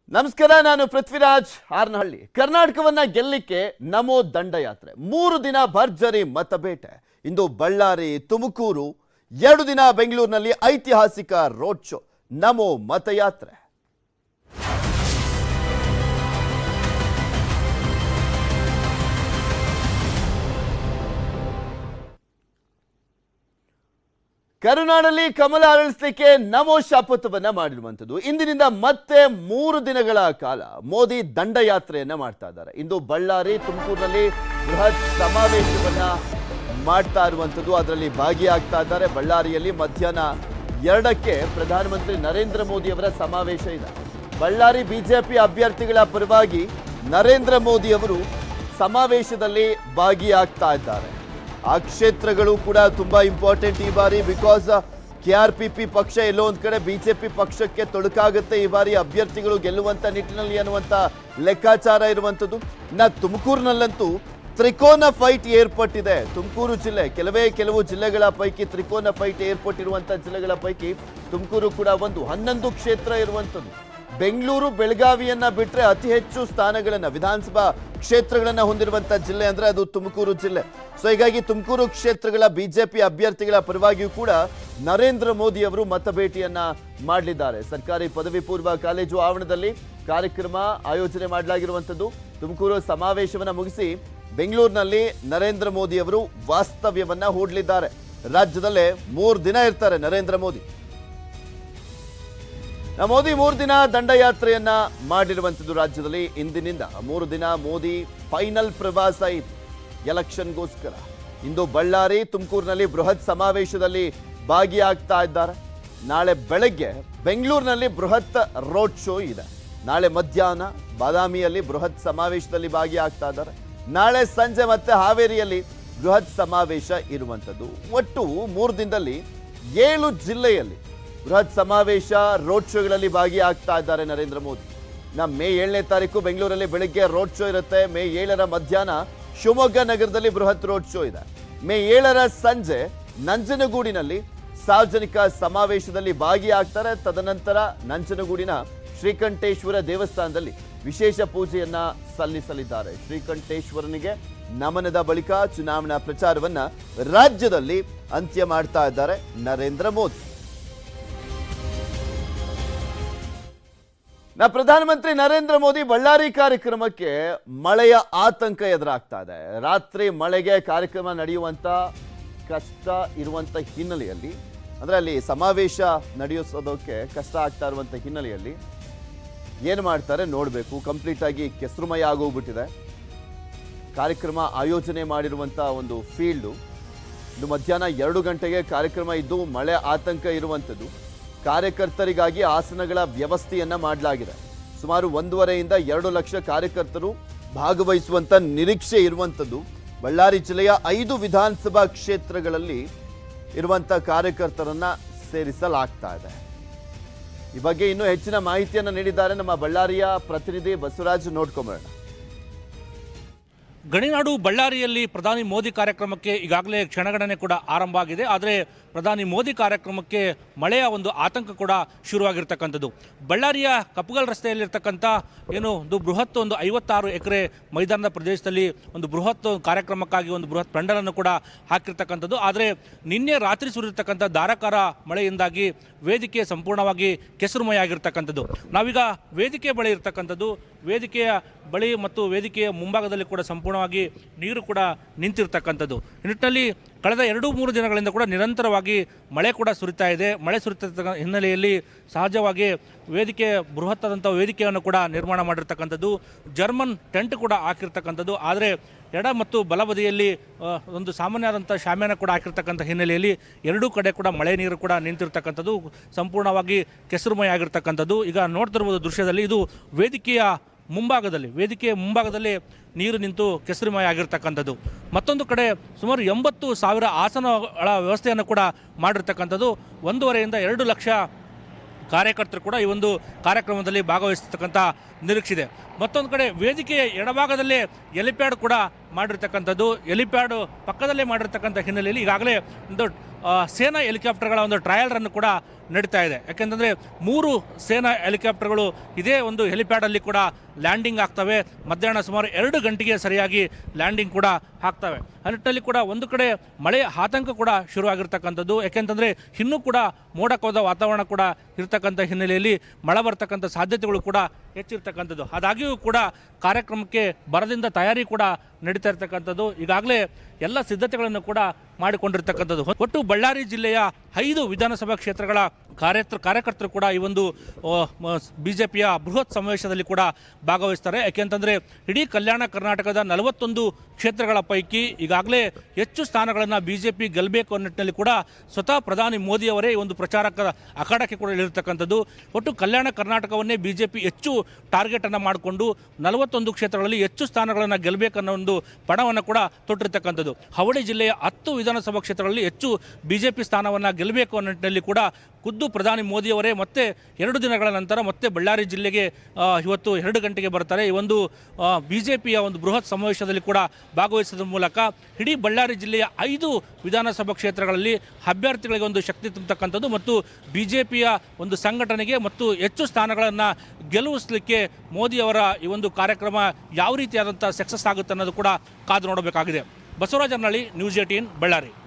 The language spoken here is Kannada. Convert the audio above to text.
ನಮಸ್ಕಾರ ನಾನು ಪೃಥ್ವಿರಾಜ್ ಹಾರ್ನಹಳ್ಳಿ ಕರ್ನಾಟಕವನ್ನ ಗೆಲ್ಲಿಕ್ಕೆ ನಮೋ ದಂಡಯಾತ್ರೆ ಮೂರು ದಿನ ಭರ್ಜರಿ ಮತಬೇಟೆ ಇಂದು ಬಳ್ಳಾರಿ ತುಮಕೂರು ಎರಡು ದಿನ ಬೆಂಗಳೂರಿನಲ್ಲಿ ಐತಿಹಾಸಿಕ ರೋಡ್ ಶೋ ನಮೋ ಮತಯಾತ್ರೆ ಕರುನಾಡಲ್ಲಿ ಕಮಲ ಅರಳಿಸಲಿಕ್ಕೆ ನಮೋ ಶಪಥವನ್ನ ಮಾಡಿರುವಂಥದ್ದು ಇಂದಿನಿಂದ ಮತ್ತೆ ಮೂರು ದಿನಗಳ ಕಾಲ ಮೋದಿ ದಂಡಯಾತ್ರೆಯನ್ನ ಮಾಡ್ತಾ ಇದ್ದಾರೆ ಇಂದು ಬಳ್ಳಾರಿ ತುಮಕೂರಿನಲ್ಲಿ ಬೃಹತ್ ಸಮಾವೇಶವನ್ನ ಮಾಡ್ತಾ ಇರುವಂಥದ್ದು ಅದರಲ್ಲಿ ಭಾಗಿಯಾಗ್ತಾ ಇದ್ದಾರೆ ಬಳ್ಳಾರಿಯಲ್ಲಿ ಮಧ್ಯಾಹ್ನ ಎರಡಕ್ಕೆ ಪ್ರಧಾನಮಂತ್ರಿ ನರೇಂದ್ರ ಮೋದಿ ಅವರ ಸಮಾವೇಶ ಇದೆ ಬಳ್ಳಾರಿ ಬಿಜೆಪಿ ಅಭ್ಯರ್ಥಿಗಳ ಪರವಾಗಿ ನರೇಂದ್ರ ಮೋದಿ ಅವರು ಸಮಾವೇಶದಲ್ಲಿ ಭಾಗಿಯಾಗ್ತಾ ಇದ್ದಾರೆ ಆ ಕ್ಷೇತ್ರಗಳು ಕೂಡ ತುಂಬಾ ಇಂಪಾರ್ಟೆಂಟ್ ಈ ಬಾರಿ because K R P P ಪಕ್ಷ ಎಲ್ಲೋ ಒಂದ್ ಕಡೆ ಬಿಜೆಪಿ ಪಕ್ಷಕ್ಕೆ ತೊಡಕಾಗುತ್ತೆ ಈ ಬಾರಿ ಅಭ್ಯರ್ಥಿಗಳು ಗೆಲ್ಲುವಂತ ನಿಟ್ಟಿನಲ್ಲಿ ಅನ್ನುವಂತ ಲೆಕ್ಕಾಚಾರ ಇರುವಂತದ್ದು ಇನ್ನ ತುಮಕೂರಿನಲ್ಲಂತೂ ತ್ರಿಕೋನ ಫೈಟ್ ಏರ್ಪಟ್ಟಿದೆ ತುಮಕೂರು ಜಿಲ್ಲೆ ಕೆಲವೇ ಕೆಲವು ಜಿಲ್ಲೆಗಳ ಪೈಕಿ ತ್ರಿಕೋನ ಫೈಟ್ ಏರ್ಪಟ್ಟಿರುವಂತ ಜಿಲ್ಲೆಗಳ ಪೈಕಿ ತುಮಕೂರು ಕೂಡ ಒಂದು ಹನ್ನೊಂದು ಕ್ಷೇತ್ರ ಇರುವಂತದ್ದು ಬೆಂಗಳೂರು ಬೆಳಗಾವಿಯನ್ನ ಬಿಟ್ರೆ ಅತಿ ಹೆಚ್ಚು ಸ್ಥಾನಗಳನ್ನ ವಿಧಾನಸಭಾ ಕ್ಷೇತ್ರಗಳನ್ನ ಹೊಂದಿರುವಂತ ಜಿಲ್ಲೆ ಅಂದ್ರೆ ಅದು ತುಮಕೂರು ಜಿಲ್ಲೆ ಸೊ ಹೀಗಾಗಿ ತುಮಕೂರು ಕ್ಷೇತ್ರಗಳ ಬಿಜೆಪಿ ಅಭ್ಯರ್ಥಿಗಳ ಪರವಾಗಿಯೂ ಕೂಡ ನರೇಂದ್ರ ಮೋದಿ ಅವರು ಮತ ಭೇಟಿಯನ್ನ ಮಾಡಲಿದ್ದಾರೆ ಸರ್ಕಾರಿ ಪದವಿ ಪೂರ್ವ ಕಾಲೇಜು ಆವರಣದಲ್ಲಿ ಕಾರ್ಯಕ್ರಮ ಆಯೋಜನೆ ಮಾಡಲಾಗಿರುವಂಥದ್ದು ತುಮಕೂರು ಸಮಾವೇಶವನ್ನ ಮುಗಿಸಿ ಬೆಂಗಳೂರಿನಲ್ಲಿ ನರೇಂದ್ರ ಮೋದಿ ಅವರು ವಾಸ್ತವ್ಯವನ್ನ ಹೂಡಲಿದ್ದಾರೆ ರಾಜ್ಯದಲ್ಲೇ ಮೂರು ದಿನ ಇರ್ತಾರೆ ನರೇಂದ್ರ ಮೋದಿ ನಾ ಮೋದಿ ಮೂರು ದಿನ ದಂಡಯಾತ್ರೆಯನ್ನ ಮಾಡಿರುವಂಥದ್ದು ರಾಜ್ಯದಲ್ಲಿ ಇಂದಿನಿಂದ ಮೂರು ದಿನ ಮೋದಿ ಫೈನಲ್ ಪ್ರವಾಸ ಇತ್ತು ಎಲೆಕ್ಷನ್ಗೋಸ್ಕರ ಇಂದು ಬಳ್ಳಾರಿ ತುಮಕೂರಿನಲ್ಲಿ ಬೃಹತ್ ಸಮಾವೇಶದಲ್ಲಿ ಭಾಗಿಯಾಗ್ತಾ ಇದ್ದಾರೆ ನಾಳೆ ಬೆಳಗ್ಗೆ ಬೆಂಗಳೂರಿನಲ್ಲಿ ಬೃಹತ್ ರೋಡ್ ಶೋ ಇದೆ ನಾಳೆ ಮಧ್ಯಾಹ್ನ ಬಾದಾಮಿಯಲ್ಲಿ ಬೃಹತ್ ಸಮಾವೇಶದಲ್ಲಿ ಭಾಗಿಯಾಗ್ತಾ ಇದ್ದಾರೆ ನಾಳೆ ಸಂಜೆ ಮತ್ತೆ ಹಾವೇರಿಯಲ್ಲಿ ಬೃಹತ್ ಸಮಾವೇಶ ಇರುವಂಥದ್ದು ಒಟ್ಟು ಮೂರು ದಿನದಲ್ಲಿ ಏಳು ಜಿಲ್ಲೆಯಲ್ಲಿ ಬೃಹತ್ ಸಮಾವೇಶ ರೋಡ್ ಶೋಗಳಲ್ಲಿ ಭಾಗಿಯಾಗ್ತಾ ಇದ್ದಾರೆ ನರೇಂದ್ರ ಮೋದಿ ನಮ್ಮ ಮೇ ಏಳನೇ ತಾರೀಕು ಬೆಂಗಳೂರಲ್ಲಿ ಬೆಳಿಗ್ಗೆ ರೋಡ್ ಶೋ ಇರುತ್ತೆ ಮೇ ಏಳರ ಮಧ್ಯಾಹ್ನ ಶಿವಮೊಗ್ಗ ನಗರದಲ್ಲಿ ಬೃಹತ್ ರೋಡ್ ಶೋ ಇದೆ ಮೇ ಏಳರ ಸಂಜೆ ನಂಜನಗೂಡಿನಲ್ಲಿ ಸಾರ್ವಜನಿಕ ಸಮಾವೇಶದಲ್ಲಿ ಭಾಗಿಯಾಗ್ತಾರೆ ತದನಂತರ ನಂಜನಗೂಡಿನ ಶ್ರೀಕಂಠೇಶ್ವರ ದೇವಸ್ಥಾನದಲ್ಲಿ ವಿಶೇಷ ಪೂಜೆಯನ್ನ ಸಲ್ಲಿಸಲಿದ್ದಾರೆ ಶ್ರೀಕಂಠೇಶ್ವರನಿಗೆ ನಮನದ ಬಳಿಕ ಚುನಾವಣಾ ಪ್ರಚಾರವನ್ನ ರಾಜ್ಯದಲ್ಲಿ ಅಂತ್ಯ ಮಾಡ್ತಾ ಇದ್ದಾರೆ ನರೇಂದ್ರ ಮೋದಿ ನಾ ಪ್ರಧಾನಮಂತ್ರಿ ನರೇಂದ್ರ ಮೋದಿ ಬಳ್ಳಾರಿ ಕಾರ್ಯಕ್ರಮಕ್ಕೆ ಮಳೆಯ ಆತಂಕ ಎದುರಾಗ್ತಾ ಇದೆ ರಾತ್ರಿ ಮಳೆಗೆ ಕಾರ್ಯಕ್ರಮ ನಡೆಯುವಂತ ಕಷ್ಟ ಇರುವಂತ ಹಿನ್ನೆಲೆಯಲ್ಲಿ ಅಂದ್ರೆ ಅಲ್ಲಿ ಸಮಾವೇಶ ನಡೆಯೋಸೋದಕ್ಕೆ ಕಷ್ಟ ಆಗ್ತಾ ಇರುವಂತ ಹಿನ್ನೆಲೆಯಲ್ಲಿ ಏನು ಮಾಡ್ತಾರೆ ನೋಡಬೇಕು ಕಂಪ್ಲೀಟ್ ಆಗಿ ಕೆಸರುಮಯ ಆಗೋಗ್ಬಿಟ್ಟಿದೆ ಕಾರ್ಯಕ್ರಮ ಆಯೋಜನೆ ಮಾಡಿರುವಂತ ಒಂದು ಫೀಲ್ಡು ಇದು ಮಧ್ಯಾಹ್ನ ಎರಡು ಗಂಟೆಗೆ ಕಾರ್ಯಕ್ರಮ ಇದ್ದು ಮಳೆ ಆತಂಕ ಇರುವಂಥದ್ದು ಕಾರ್ಯಕರ್ತರಿಗಾಗಿ ಆಸನಗಳ ವ್ಯವಸ್ಥೆಯನ್ನ ಮಾಡಲಾಗಿದೆ ಸುಮಾರು ಒಂದೂವರೆಯಿಂದ ಎರಡು ಲಕ್ಷ ಕಾರ್ಯಕರ್ತರು ಭಾಗವಹಿಸುವಂತ ನಿರೀಕ್ಷೆ ಇರುವಂಥದ್ದು ಬಳ್ಳಾರಿ ಜಿಲ್ಲೆಯ ಐದು ವಿಧಾನಸಭಾ ಕ್ಷೇತ್ರಗಳಲ್ಲಿ ಇರುವಂತ ಕಾರ್ಯಕರ್ತರನ್ನ ಸೇರಿಸಲಾಗ್ತಾ ಇದೆ ಈ ಬಗ್ಗೆ ಇನ್ನೂ ಹೆಚ್ಚಿನ ಮಾಹಿತಿಯನ್ನು ನೀಡಿದ್ದಾರೆ ನಮ್ಮ ಬಳ್ಳಾರಿಯ ಪ್ರತಿನಿಧಿ ಬಸವರಾಜ್ ನೋಡ್ಕೊಂಬರೋಣ ಗಣಿನಾಡು ಬಳ್ಳಾರಿಯಲ್ಲಿ ಪ್ರಧಾನಿ ಮೋದಿ ಕಾರ್ಯಕ್ರಮಕ್ಕೆ ಈಗಾಗಲೇ ಕ್ಷಣಗಣನೆ ಕೂಡ ಆರಂಭ ಆಗಿದೆ ಆದರೆ ಪ್ರಧಾನಿ ಮೋದಿ ಕಾರ್ಯಕ್ರಮಕ್ಕೆ ಮಳೆಯ ಒಂದು ಆತಂಕ ಕೂಡ ಶುರುವಾಗಿರ್ತಕ್ಕಂಥದ್ದು ಬಳ್ಳಾರಿಯ ಕಪ್ಪುಗಲ್ ರಸ್ತೆಯಲ್ಲಿರ್ತಕ್ಕಂಥ ಏನು ಒಂದು ಬೃಹತ್ ಒಂದು ಐವತ್ತಾರು ಎಕರೆ ಮೈದಾನದ ಪ್ರದೇಶದಲ್ಲಿ ಒಂದು ಬೃಹತ್ ಕಾರ್ಯಕ್ರಮಕ್ಕಾಗಿ ಒಂದು ಬೃಹತ್ ಪೆಂಡಲನ್ನು ಕೂಡ ಹಾಕಿರ್ತಕ್ಕಂಥದ್ದು ಆದರೆ ನಿನ್ನೆ ರಾತ್ರಿ ಸುರಿರ್ತಕ್ಕಂಥ ಧಾರಾಕಾರ ಮಳೆಯಿಂದಾಗಿ ವೇದಿಕೆ ಸಂಪೂರ್ಣವಾಗಿ ಕೆಸರುಮಯ ಆಗಿರ್ತಕ್ಕಂಥದ್ದು ನಾವೀಗ ವೇದಿಕೆ ಬಳಿ ಇರ್ತಕ್ಕಂಥದ್ದು ವೇದಿಕೆಯ ಬಳಿ ಮತ್ತು ವೇದಿಕೆಯ ಮುಂಭಾಗದಲ್ಲಿ ಕೂಡ ಸಂಪೂರ್ಣವಾಗಿ ನೀರು ಕೂಡ ನಿಂತಿರ್ತಕ್ಕಂಥದ್ದು ಈ ನಿಟ್ಟಿನಲ್ಲಿ ಕಳೆದ ಎರಡು ಮೂರು ದಿನಗಳಿಂದ ಕೂಡ ನಿರಂತರವಾಗಿ ಮಳೆ ಕೂಡ ಸುರಿತಾ ಇದೆ ಮಳೆ ಸುರಿತಕ್ಕ ಹಿನ್ನೆಲೆಯಲ್ಲಿ ಸಹಜವಾಗಿ ವೇದಿಕೆ ಬೃಹತ್ತಾದಂಥ ವೇದಿಕೆಯನ್ನು ಕೂಡ ನಿರ್ಮಾಣ ಮಾಡಿರ್ತಕ್ಕಂಥದ್ದು ಜರ್ಮನ್ ಟೆಂಟ್ ಕೂಡ ಹಾಕಿರ್ತಕ್ಕಂಥದ್ದು ಆದರೆ ಎಡ ಮತ್ತು ಬಲಬದಿಯಲ್ಲಿ ಆ, ಒಂದು ಸಾಮಾನ್ಯವಾದಂಥ ಶಾಮಿಯಾನ ಕೂಡ ಹಾಕಿರ್ತಕ್ಕಂಥ ಹಿನ್ನೆಲೆಯಲ್ಲಿ ಎರಡೂ ಕಡೆ ಕೂಡ ಮಳೆ ನೀರು ಕೂಡ ನಿಂತಿರ್ತಕ್ಕಂಥದ್ದು ಸಂಪೂರ್ಣವಾಗಿ ಕೆಸರುಮಯ ಆಗಿರ್ತಕ್ಕಂಥದ್ದು ಈಗ ನೋಡ್ತಿರ್ಬೋದು ದೃಶ್ಯದಲ್ಲಿ ಇದು ವೇದಿಕೆಯ ಮುಂಭಾಗದಲ್ಲಿ ವೇದಿಕೆಯ ಮುಂಭಾಗದಲ್ಲಿ ನೀರು ನಿಂತು ಕೆಸರುಮಯ ಆಗಿರ್ತಕ್ಕಂಥದ್ದು ಮತ್ತೊಂದು ಕಡೆ ಸುಮಾರು ಎಂಬತ್ತು ಸಾವಿರ ಆಸನಗಳ ವ್ಯವಸ್ಥೆಯನ್ನು ಕೂಡ ಮಾಡಿರ್ತಕ್ಕಂಥದ್ದು ಒಂದೂವರೆಯಿಂದ ಎರಡು ಲಕ್ಷ ಕಾರ್ಯಕರ್ತರು ಕೂಡ ಈ ಒಂದು ಕಾರ್ಯಕ್ರಮದಲ್ಲಿ ಭಾಗವಹಿಸ್ತಕ್ಕಂಥ ನಿರೀಕ್ಷೆ ಇದೆ ಮತ್ತೊಂದು ಕಡೆ ವೇದಿಕೆಯ ಎಡಭಾಗದಲ್ಲೇ ಎಲಿಪ್ಯಾಡ್ ಕೂಡ ಮಾಡಿರ್ತಕ್ಕಂಥದ್ದು ಎಲಿಪ್ಯಾಡ್ ಪಕ್ಕದಲ್ಲೇ ಮಾಡಿರ್ತಕ್ಕಂಥ ಹಿನ್ನೆಲೆಯಲ್ಲಿ ಈಗಾಗಲೇ ಒಂದು ಆ, ಸೇನಾ ಹೆಲಿಕಾಪ್ಟರ್ಗಳ ಒಂದು ಟ್ರಯಲ್ ರನ್ ಕೂಡ ನಡೀತಾ ಇದೆ ಯಾಕೆಂತಂದರೆ ಮೂರು ಸೇನಾ ಹೆಲಿಕಾಪ್ಟರ್ಗಳು ಇದೇ ಒಂದು ಹೆಲಿಪ್ಯಾಡಲ್ಲಿ ಕೂಡ ಲ್ಯಾಂಡಿಂಗ್ ಆಗ್ತವೆ ಮಧ್ಯಾಹ್ನ ಸುಮಾರು ಎರಡು ಗಂಟೆಗೆ ಸರಿಯಾಗಿ ಲ್ಯಾಂಡಿಂಗ್ ಕೂಡ ಆಗ್ತವೆ ಆ ನಿಟ್ಟಿನಲ್ಲಿ ಕೂಡ ಒಂದು ಕಡೆ ಮಳೆಯ ಆತಂಕ ಕೂಡ ಶುರುವಾಗಿರ್ತಕ್ಕಂಥದ್ದು ಯಾಕೆಂತಂದರೆ ಇನ್ನೂ ಕೂಡ ಮೋಡಕೋದ ವಾತಾವರಣ ಕೂಡ ಇರ್ತಕ್ಕಂಥ ಹಿನ್ನೆಲೆಯಲ್ಲಿ ಮಳೆ ಬರ್ತಕ್ಕಂಥ ಸಾಧ್ಯತೆಗಳು ಕೂಡ ಹೆಚ್ಚಿರ್ತಕ್ಕಂಥದ್ದು ಆದಾಗ್ಯೂ ಕೂಡ ಕಾರ್ಯಕ್ರಮಕ್ಕೆ ಬರದಿಂದ ತಯಾರಿ ಕೂಡ ನಡೀತಾ ಇರ್ತಕ್ಕಂಥದ್ದು ಈಗಾಗಲೇ ಎಲ್ಲ ಸಿದ್ಧತೆಗಳನ್ನು ಕೂಡ ಮಾಡಿಕೊಂಡಿರ್ತಕ್ಕಂಥದ್ದು ಒಟ್ಟು ಬಳ್ಳಾರಿ ಜಿಲ್ಲೆಯ ಐದು ವಿಧಾನಸಭಾ ಕ್ಷೇತ್ರಗಳ ಕಾರ್ಯತ್ರ ಕಾರ್ಯಕರ್ತರು ಕೂಡ ಈ ಒಂದು ಬಿ ಜೆ ಪಿಯ ಬೃಹತ್ ಸಮಾವೇಶದಲ್ಲಿ ಕೂಡ ಭಾಗವಹಿಸ್ತಾರೆ ಯಾಕೆಂತಂದರೆ ಇಡೀ ಕಲ್ಯಾಣ ಕರ್ನಾಟಕದ ನಲವತ್ತೊಂದು ಕ್ಷೇತ್ರಗಳ ಪೈಕಿ ಈಗಾಗಲೇ ಹೆಚ್ಚು ಸ್ಥಾನಗಳನ್ನು ಬಿ ಜೆ ಪಿ ಗೆಲ್ಲಬೇಕು ಅನ್ನೋ ನಿಟ್ಟಿನಲ್ಲಿ ಕೂಡ ಸ್ವತಃ ಪ್ರಧಾನಿ ಮೋದಿಯವರೇ ಈ ಒಂದು ಪ್ರಚಾರಕ ಅಖಾಡಕ್ಕೆ ಕೂಡ ಇಳಿರ್ತಕ್ಕಂಥದ್ದು ಒಟ್ಟು ಕಲ್ಯಾಣ ಕರ್ನಾಟಕವನ್ನೇ ಬಿ ಜೆ ಪಿ ಹೆಚ್ಚು ಟಾರ್ಗೆಟನ್ನು ಮಾಡಿಕೊಂಡು ನಲವತ್ತೊಂದು ಕ್ಷೇತ್ರಗಳಲ್ಲಿ ಹೆಚ್ಚು ಸ್ಥಾನಗಳನ್ನು ಗೆಲ್ಲಬೇಕನ್ನೋ ಒಂದು ಪಣವನ್ನು ಕೂಡ ತೊಟ್ಟಿರ್ತಕ್ಕಂಥದ್ದು ಹಾವಳಿ ಜಿಲ್ಲೆಯ ಹತ್ತು ವಿಧಾನಸಭಾ ಕ್ಷೇತ್ರಗಳಲ್ಲಿ ಹೆಚ್ಚು ಬಿಜೆಪಿ ಸ್ಥಾನವನ್ನು ಗೆಲ್ಲಬೇಕು ಅನ್ನೋ ನಿಟ್ಟಿನಲ್ಲಿ ಕೂಡ ಖುದ್ದು ಪ್ರಧಾನಿ ಮೋದಿಯವರೇ ಮತ್ತೆ ಎರಡು ದಿನಗಳ ನಂತರ ಮತ್ತೆ ಬಳ್ಳಾರಿ ಜಿಲ್ಲೆಗೆ ಆ, ಇವತ್ತು ಎರಡು ಗಂಟೆಗೆ ಬರ್ತಾರೆ ಈ ಒಂದು ಬಿ ಜೆ ಪಿಯ ಒಂದು ಬೃಹತ್ ಸಮಾವೇಶದಲ್ಲಿ ಕೂಡ ಭಾಗವಹಿಸೋದ್ರ ಮೂಲಕ ಇಡೀ ಬಳ್ಳಾರಿ ಜಿಲ್ಲೆಯ ಐದು ವಿಧಾನಸಭಾ ಕ್ಷೇತ್ರಗಳಲ್ಲಿ ಅಭ್ಯರ್ಥಿಗಳಿಗೆ ಒಂದು ಶಕ್ತಿ ತುಂಬತಕ್ಕಂಥದ್ದು ಮತ್ತು ಬಿ ಜೆ ಪಿಯ ಒಂದು ಸಂಘಟನೆಗೆ ಮತ್ತು ಹೆಚ್ಚು ಸ್ಥಾನಗಳನ್ನು ಗೆಲುವಿಸಲಿಕ್ಕೆ ಮೋದಿಯವರ ಈ ಒಂದು ಕಾರ್ಯಕ್ರಮ ಯಾವ ರೀತಿಯಾದಂಥ ಸಕ್ಸಸ್ ಆಗುತ್ತೆ ಅನ್ನೋದು ಕೂಡ ಕಾದು ನೋಡಬೇಕಾಗಿದೆ ಬಸವರಾಜ ನಳ್ಳಿ ನ್ಯೂಸ್ ಏಟೀನ್ ಬಳ್ಳಾರಿ